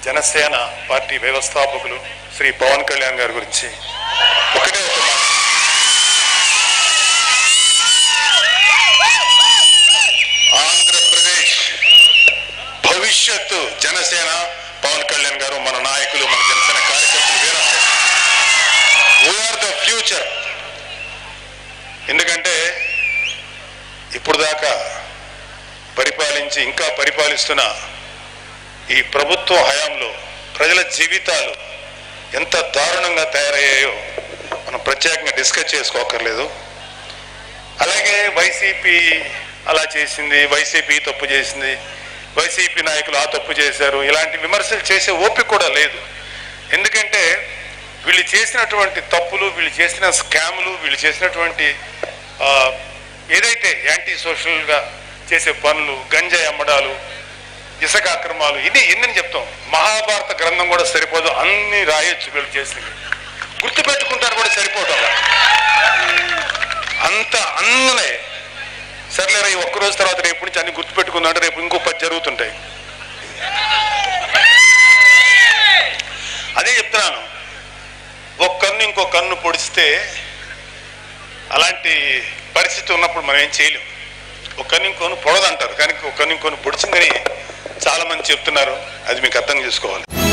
Janasena party వ్యవస్థాపకులు శ్రీ పవన్ కళ్యాణ్ గారి గురించి ఒకటే ఒక మాట. ఆంధ్రప్రదేశ్ భవిష్యత్తు జనసేన పవన్ కళ్యాణ్ గారు మన నాయకులు మన జనసేన కార్యకర్తలు వీరందరూ వీఆర్ ద ఫ్యూచర్ ఎందుకంటే ఇప్పుడు దాకా పరిపాలించి ఇంకా పరిపాలిస్తున్న ఈ ప్రభుత్వ హయాంలో ప్రజల జీవితాలు ఎంత దారుణంగా తయారయ్యాయో మనం ప్రత్యేకంగా డిస్కస్ చేసుకోకర్లేదు అలాగే వైసీపీ అలా చేసింది వైసీపీ తప్పు చేసింది వైసీపీ నాయకులు ఆ తప్పు చేశారు ఇలాంటి విమర్శలు చేసే ఓపిక కూడా లేదు ఎందుకంటే వీళ్ళు చేసినటువంటి తప్పులు వీళ్ళు చేసిన స్కాములు వీళ్ళు చేసినటువంటి ఆ, ఏదైతే యాంటీ సోషల్గా చేసే పనులు గంజాయి అమ్మడాలు ఇసుక అక్రమాలు ఇది ఎన్ని చెప్తాం మహాభారత గ్రంథం కూడా సరిపోదు అన్ని రాయొచ్చు వీళ్ళు చేసినవి గుర్తు పెట్టుకుంటారు కూడా సరిపోవటం అంత అన్ననే సర్లేరా ఈ ఒక్క రోజు తర్వాత రేపు నుంచి అన్ని గుర్తు పెట్టుకుందంటే రేపు ఇంకో పది జరుగుతుంటాయి అదే చెప్తున్నాను ఒక కన్ను ఇంకో కన్ను పొడిస్తే అలాంటి పరిస్థితి ఉన్నప్పుడు మనం ఏం చేయలేం ఒక కన్ను ఇంకోను పొడదంటారు కానీ ఒక కన్ను ఇంకోను పొడిచిందని చాలా మంది చెప్తున్నారు అది మీకు అర్థం చేసుకోవాలి